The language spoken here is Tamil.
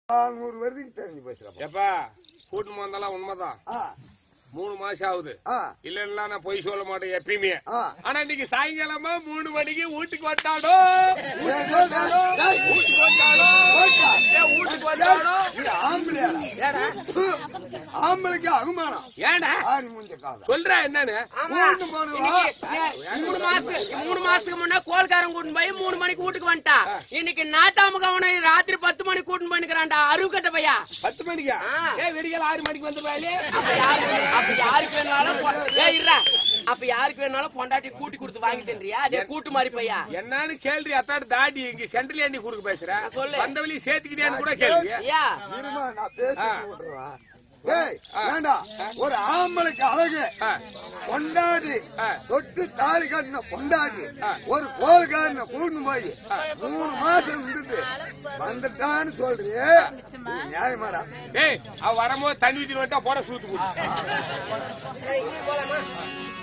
நூறு வருதுக்கு தெரிஞ்சு பேசுறப்ப எப்பா கூட்டு வந்தாலும் உண்மைதான் ஆ மூணு மாசம் ஆகுது ஆ இல்லன்னா நான் பொய் சொல்ல மாட்டேன் எப்பயுமே ஆ ஆனா இன்னைக்கு சாயங்காலமா மூணு மணிக்கு வீட்டுக்கு வந்தாடோ வீட்டுக்கு வந்தாடோ ஏன் வீட்டுக்கு வந்தாடோ நீ ஆம்பளையாடா ஏடா ஆம்பளைக்கு அவமானம் ஏடா ஆறு மூஞ்ச காதா சொல்ற என்னன்னு ஊருக்கு போனவா மூணு மாசத்துக்கு மூணு மாசத்துக்கு முன்ன கோல்காரன் கூட்டின்னு போய் மூணு மணிக்கு வீட்டுக்கு வந்துட்டா இன்னைக்கு நாட்டாம கவனை ராத்திரி பத்து மணிக்கு கூட்டின்னு போயிருக்கிறான்டா அருகட்ட பையா பத்து மணிக்கா ஆ. ஏன் விடியல் ஆறு மணிக்கு வந்து பாயலே அப்ப யாருக்கு அப்ப யாருக்கு வேணாலும் பொ- ஏய் இருடா. அப்ப யாருக்கு வேணாலும் பொண்டாட்டி கூட்டி கொடுத்து வாங்கிட்டேன்றியா அதே கூட்டு மாதிரி பையா என்னன்னு கேள்வி அத்தாடு தாடி இங்க சென்ட்ரல் ஏண்டி குறுக்கு பேசுற சொல்லு. வந்த வழி சேர்த்துக்கிட்டியான்னு கூட கேள்வி ஐயா இருமா நான் பேசி ஆ. விட்டுறேன் ஏய் ஆ. வேண்டாம் ஒரு ஆம்பளைக்கு அழகு ஆ. பொண்டாடி ஆ. தொட்டு தாலி கட்டின பொண்டாடி ஆ. ஒரு கோல்காரனை கூட்டு போய் மூணு மாசம் இருந்துட்டு வந்துட்டான்னு சொல்றியே இது நியாயமாடா ஏய் அவ வரும்போது தண்ணி ஊத்தி விட்டா போட சூத்து போடு போலாமா